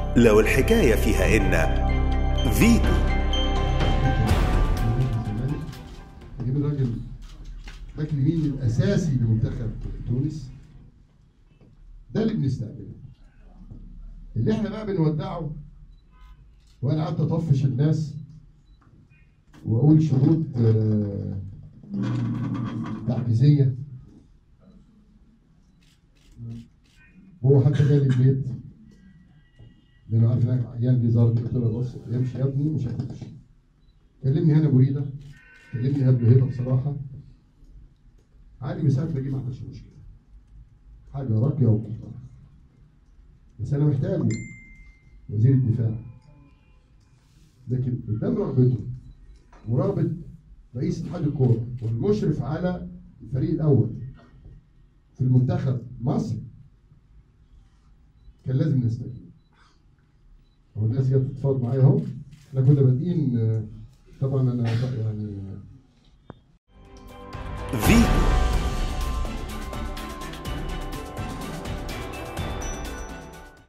لو الحكاية فيها إن فيتو نجيب الراجل باك اليمين الاساسي لمنتخب تونس ده اللي بنستقبله اللي احنا بقى بنودعه وانا قعدت اطفش الناس واقول شروط آه، تعجيزيه وهو حتى جالي البيت لانه عارف انك عيان بيزارني قلت له بص امشي يا ابني مش هتمشي كلمني هنا بريده كلمني قبل هيدا بصراحه عادي مسافر دي ما عندهاش مشكله حاجه راقيه ومحترمه بس انا محتاجه وزير الدفاع لكن قدام رغبته ورغبه رئيس اتحاد الكوره والمشرف على الفريق الاول في المنتخب مصر كان لازم نستجيب هو الناس جت تتفاوض معايا اهو احنا كنا بادئين آه، طبعا انا يعني